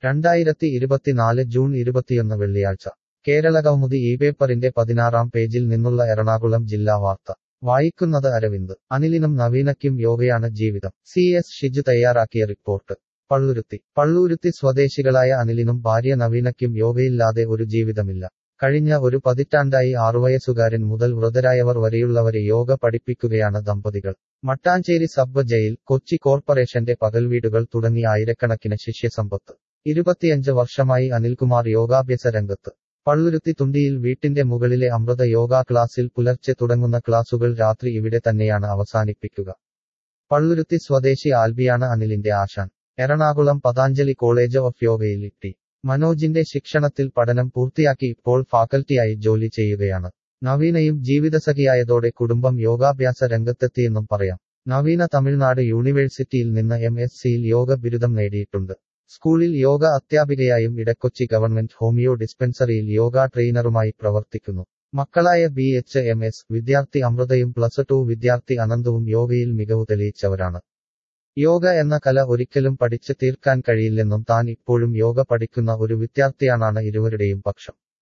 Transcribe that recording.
രണ്ടായിരത്തി ഇരുപത്തിനാല് ജൂൺ ഇരുപത്തിയൊന്ന് വെള്ളിയാഴ്ച കേരള കൗമുദി ഈ പേപ്പറിന്റെ പതിനാറാം പേജിൽ നിന്നുള്ള എറണാകുളം ജില്ലാ വാർത്ത വായിക്കുന്നത് അരവിന്ദ് അനിലിനും നവീനയ്ക്കും യോഗയാണ് ജീവിതം സി എസ് ഷിജു തയ്യാറാക്കിയ റിപ്പോർട്ട് പള്ളുരുത്തി പള്ളൂരുത്തി സ്വദേശികളായ അനിലിനും ഭാര്യ നവീനയ്ക്കും യോഗയില്ലാതെ ഒരു ജീവിതമില്ല കഴിഞ്ഞ ഒരു പതിറ്റാണ്ടായി ആറുവയസ്സുകാരൻ മുതൽ വൃതരായവർ വരെയുള്ളവരെ യോഗ പഠിപ്പിക്കുകയാണ് ദമ്പതികൾ മട്ടാഞ്ചേരി സബ് ജയിൽ കൊച്ചി കോർപ്പറേഷന്റെ പകൽവീടുകൾ തുടങ്ങി ആയിരക്കണക്കിന് ശിഷ്യസമ്പത്ത് ഇരുപത്തിയഞ്ച് വർഷമായി അനിൽകുമാർ യോഗാഭ്യാസ രംഗത്ത് പള്ളുരുത്തി തുണ്ടിയിൽ വീട്ടിന്റെ മുകളിലെ അമൃത യോഗ ക്ലാസ്സിൽ പുലർച്ചെ തുടങ്ങുന്ന ക്ലാസുകൾ രാത്രി ഇവിടെ തന്നെയാണ് അവസാനിപ്പിക്കുക പള്ളുരുത്തി സ്വദേശി ആൽബിയാണ് അനിലിന്റെ ആശാൻ എറണാകുളം പതാഞ്ജലി കോളേജ് ഓഫ് യോഗയിൽ ഇട്ടി മനോജിന്റെ ശിക്ഷണത്തിൽ പഠനം പൂർത്തിയാക്കി ഇപ്പോൾ ഫാക്കൽറ്റിയായി ജോലി ചെയ്യുകയാണ് നവീനയും ജീവിതസഖിയായതോടെ കുടുംബം യോഗാഭ്യാസ രംഗത്തെത്തിയെന്നും പറയാം നവീന തമിഴ്നാട് യൂണിവേഴ്സിറ്റിയിൽ നിന്ന് എം എസ് സിയിൽ യോഗ ബിരുദം നേടിയിട്ടുണ്ട് സ്കൂളിൽ യോഗ അധ്യാപികയായും ഇടക്കൊച്ചി ഗവൺമെന്റ് ഹോമിയോ ഡിസ്പെൻസറിയിൽ യോഗ ട്രെയിനറുമായി പ്രവർത്തിക്കുന്നു മക്കളായ ബി എച്ച് എം എസ് വിദ്യാർത്ഥി അമൃതയും പ്ലസ് ടു വിദ്യാർത്ഥി അനന്തവും യോഗയിൽ മികവ് തെളിയിച്ചവരാണ് യോഗ എന്ന കല ഒരിക്കലും പഠിച്ച് തീർക്കാൻ കഴിയില്ലെന്നും താൻ ഇപ്പോഴും യോഗ പഠിക്കുന്ന ഒരു വിദ്യാർത്ഥിയാണെന്നാണ് ഇരുവരുടെയും പക്ഷം